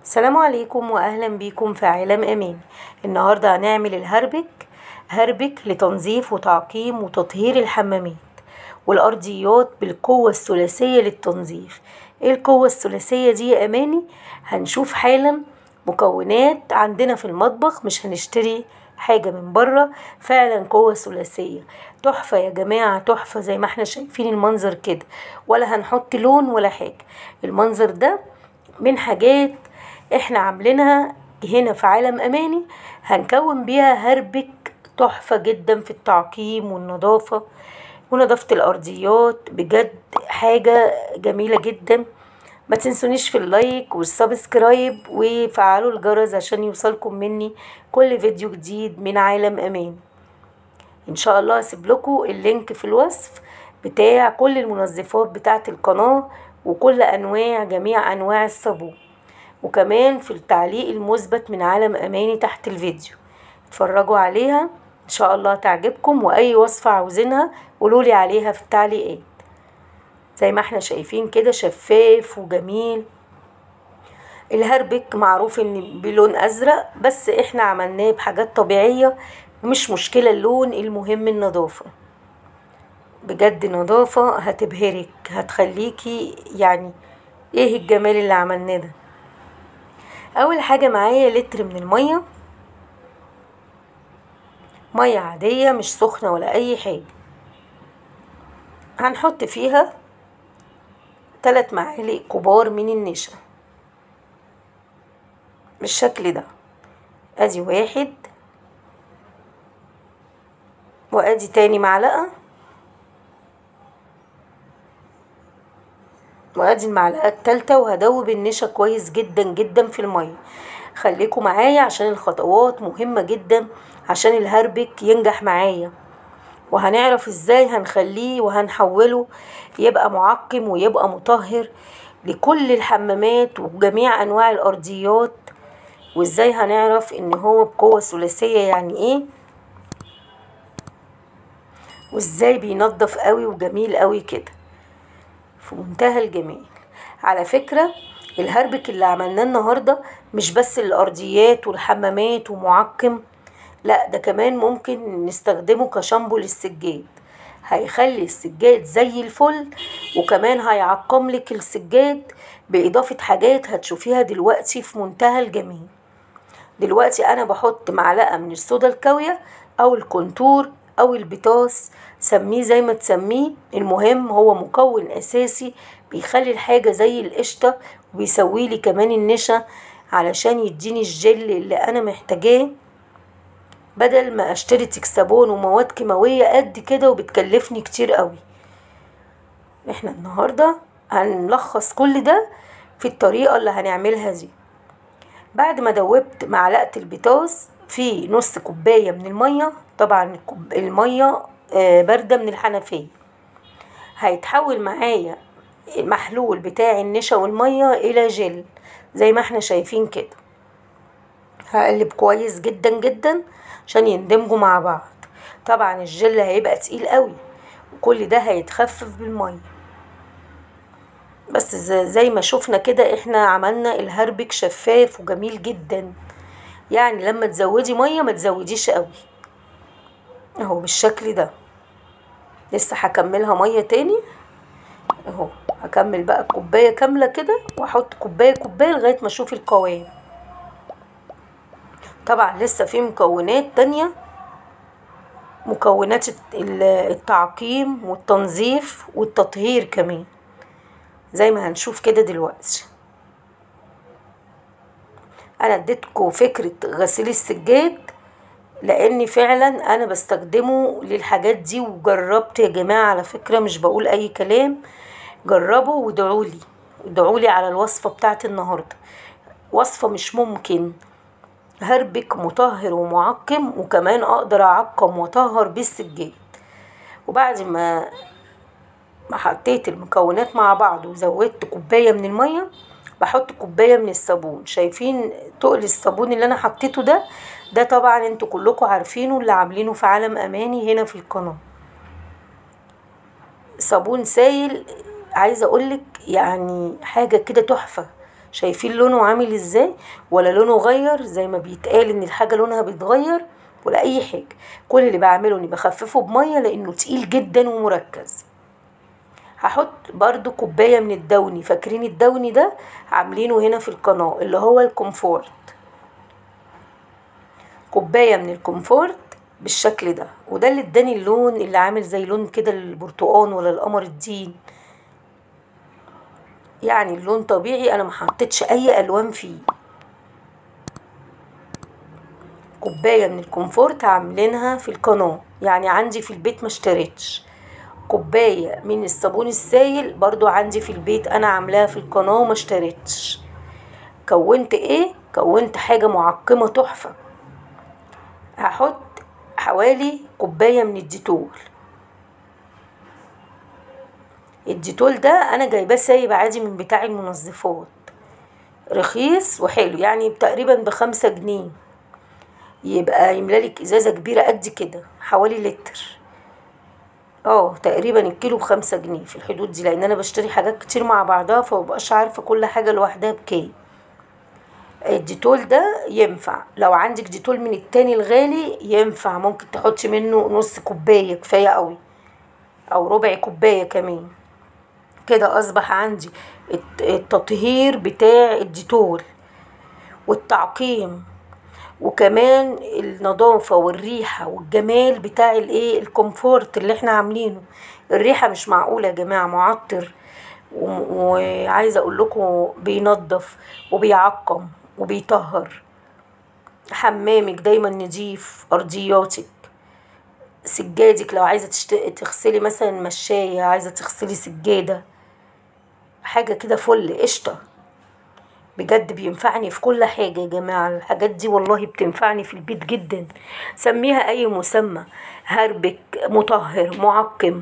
السلام عليكم واهلا بيكم في عالم امان النهارده هنعمل الهربك هربك لتنظيف وتعقيم وتطهير الحمامات والارضيات بالقوه الثلاثيه للتنظيف ايه القوه الثلاثيه دي يا اماني هنشوف حالا مكونات عندنا في المطبخ مش هنشتري حاجة من بره فعلا قوة ثلاثية تحفة يا جماعة تحفة زي ما احنا شايفين المنظر كده ولا هنحط لون ولا حاجة المنظر ده من حاجات احنا عاملينها هنا في عالم اماني هنكون بيها هربك تحفة جدا في التعقيم والنظافة ونظافة الارضيات بجد حاجة جميلة جدا ما تنسونيش في اللايك والسبسكرايب وفعلوا الجرس عشان يوصلكم مني كل فيديو جديد من عالم امان ان شاء الله هسيب لكم اللينك في الوصف بتاع كل المنظفات بتاعه القناه وكل انواع جميع انواع الصابون وكمان في التعليق المثبت من عالم اماني تحت الفيديو اتفرجوا عليها ان شاء الله تعجبكم واي وصفه عاوزينها قولولي عليها في التعليقات زي ما احنا شايفين كده شفاف وجميل الهربك معروف ان بلون ازرق بس احنا عملناه بحاجات طبيعية مش مشكلة اللون المهم النظافة بجد نظافة هتبهرك هتخليكي يعني ايه الجمال اللي عملناه ده اول حاجة معايا لتر من المية مية عادية مش سخنة ولا اي حاجة هنحط فيها تلات معالق كبار من النشا بالشكل ده ادي واحد وادي تاني معلقة وادي المعلقة التالتة وهدوب النشا كويس جدا جدا في المية خليكم معايا عشان الخطوات مهمة جدا عشان الهربك ينجح معايا وهنعرف ازاي هنخليه وهنحوله يبقى معقم ويبقى مطهر لكل الحمامات وجميع انواع الارضيات وازاي هنعرف ان هو بقوة ثلاثية يعني ايه وازاي بينضف قوي وجميل قوي كده في منتهى الجمال على فكرة الهربك اللي عملناه النهاردة مش بس الارضيات والحمامات ومعقم لا ده كمان ممكن نستخدمه كشامبو للسجاد هيخلي السجاد زي الفل وكمان هيعقم لك السجاد بإضافة حاجات هتشوفيها دلوقتي في منتهى الجمال دلوقتي أنا بحط معلقة من الصودا الكاوية أو الكونتور أو البطاس سميه زي ما تسميه المهم هو مكون أساسي بيخلي الحاجة زي القشطة وبيسوي لي كمان النشا علشان يديني الجل اللي أنا محتاجاه بدل ما اشتري تكسبون ومواد كيماويه قد كده وبتكلفني كتير قوي احنا النهارده هنلخص كل ده في الطريقه اللي هنعملها دي بعد ما دوبت معلقه البيتاز في نص كوبايه من الميه طبعا الميه بارده من الحنفيه هيتحول معايا المحلول بتاع النشا والميه الى جل زي ما احنا شايفين كده هقلب كويس جدا جدا عشان يندمجوا مع بعض طبعا الجل هيبقى تقيل قوي وكل ده هيتخفف بالميه بس زي ما شفنا كده احنا عملنا الهربك شفاف وجميل جدا يعني لما تزودي ميه ما تزوديش قوي اهو بالشكل ده لسه هكملها ميه تاني اهو هكمل بقى كوبايه كامله كده واحط كوبايه كوبايه لغايه ما اشوف القوام طبعا لسه في مكونات تانية مكونات التعقيم والتنظيف والتطهير كمان زي ما هنشوف كده دلوقتي انا اديتكم فكرة غسيل السجاد لاني فعلا انا بستخدمه للحاجات دي وجربت يا جماعة على فكرة مش بقول اي كلام جربوا وادعولي ادعولي على الوصفة بتاعت النهاردة وصفة مش ممكن هربك مطهر ومعقم وكمان اقدر اعقم واطهر بيه السجاد وبعد ما ما حطيت المكونات مع بعض وزودت كوبايه من الميه بحط كوبايه من الصابون شايفين تقل الصابون اللي انا حطيته ده ده طبعا انتوا كلكم عارفينه اللي عاملينه في عالم اماني هنا في القناه صابون سايل عايزه اقولك يعني حاجه كده تحفه شايفين لونه عامل ازاي ولا لونه غير زي ما بيتقال ان الحاجه لونها بيتغير ولا اي حاجه كل اللي بعمله اني بخففه بميه لانه تقيل جدا ومركز هحط برضو كوباية من الدوني فاكرين الدوني ده عاملينه هنا في القناة اللي هو الكومفورت كوباية من الكومفورت بالشكل ده وده اللي اداني اللون اللي عامل زي لون كده البرتقان ولا القمر الدين يعني اللون طبيعي انا ما حطيتش اي الوان فيه كوبايه من الكومفورت عاملينها في القناه يعني عندي في البيت ما اشتريتش كوبايه من الصابون السائل برضو عندي في البيت انا عاملاها في القناه وما اشتريتش كونت ايه كونت حاجه معقمه تحفه هحط حوالي كوبايه من الديتول الديتول ده انا جايباه سايب عادي من بتاع المنظفات رخيص وحلو يعني تقريبا بخمسة جنيه يبقى يملالك ازازة كبيرة قد كده حوالي لتر اه تقريبا الكيلو بخمسة جنيه في الحدود دي لان انا بشتري حاجات كتير مع بعضها فمبقاش عارفة كل حاجة لوحدها بكام الديتول ده ينفع لو عندك ديتول من التاني الغالي ينفع ممكن تحطي منه نص كوباية كفاية قوي او ربع كوباية كمان كده اصبح عندي التطهير بتاع الديتول والتعقيم وكمان النظافة والريحة والجمال بتاع الايه الكومفورت اللي احنا عاملينه الريحة مش معقولة يا جماعة معطر وعايزة اقول لكم بينظف وبيعقم وبيطهر حمامك دايما نضيف ارضياتك سجادك لو عايزة تشت... تغسلي مثلا مشاية عايزة تغسلي سجادة حاجة كده فل قشطة بجد بينفعني في كل حاجة يا جماعة الحاجات دي والله بتنفعني في البيت جدا سميها أي مسمى هربك مطهر معقم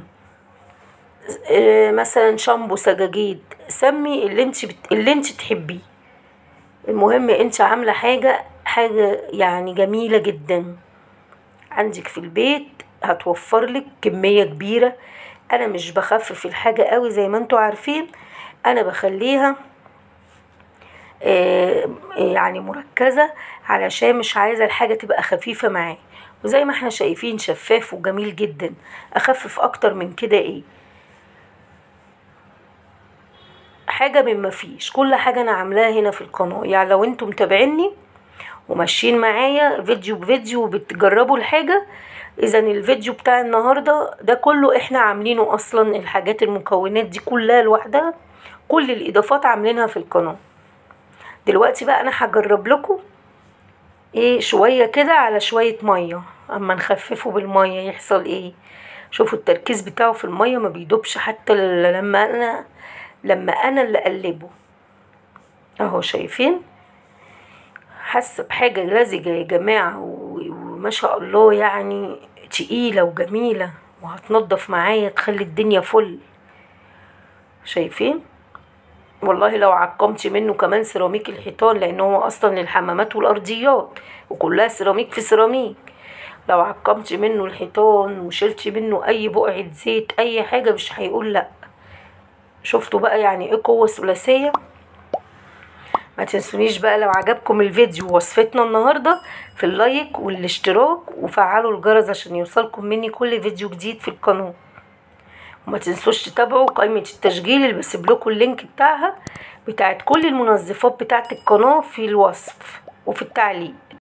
مثلا شامبو سجاجيد سمي اللي انت بت... اللي انت تحبيه المهم انت عاملة حاجة حاجة يعني جميلة جدا عندك في البيت هتوفر لك كمية كبيرة انا مش بخفف الحاجة قوي زي ما انتوا عارفين انا بخليها يعني مركزة علشان مش عايزة الحاجة تبقى خفيفة معايا وزي ما احنا شايفين شفاف وجميل جدا اخفف اكتر من كده ايه حاجة من ما فيش كل حاجة انا عاملاها هنا في القناة يعني لو انتم متابعيني وماشيين معايا فيديو بفيديو وبتجربوا الحاجة اذا الفيديو بتاع النهاردة ده كله احنا عاملينه اصلا الحاجات المكونات دي كلها لوحدها كل الاضافات عاملينها في القناة دلوقتي بقى انا هجرب لكم ايه شوية كده على شوية مية اما نخففه بالمية يحصل ايه شوفوا التركيز بتاعه في المية ما بيدوبش حتى لما انا لما انا اللي اقلبه اهو شايفين حاسه بحاجه لزجه يا جماعه وما شاء الله يعني تقيله وجميله وهتنضف معايا تخلي الدنيا فل شايفين والله لو عقمت منه كمان سيراميك الحيطان لان هو اصلا للحمامات والارضيات وكلها سيراميك في سيراميك لو عقمت منه الحيطان وشلت منه اي بقعه زيت اي حاجه مش هيقول لا شفتوا بقى يعني ايه قوه ثلاثيه ما تنسونيش بقى لو عجبكم الفيديو ووصفتنا النهارده في اللايك والاشتراك وفعلوا الجرس عشان يوصلكم مني كل فيديو جديد في القناه وما تنسوش تتابعوا قائمة التشغيل اللي بسيب لكم اللينك بتاعها بتاعت كل المنظفات بتاعت القناة في الوصف وفي التعليق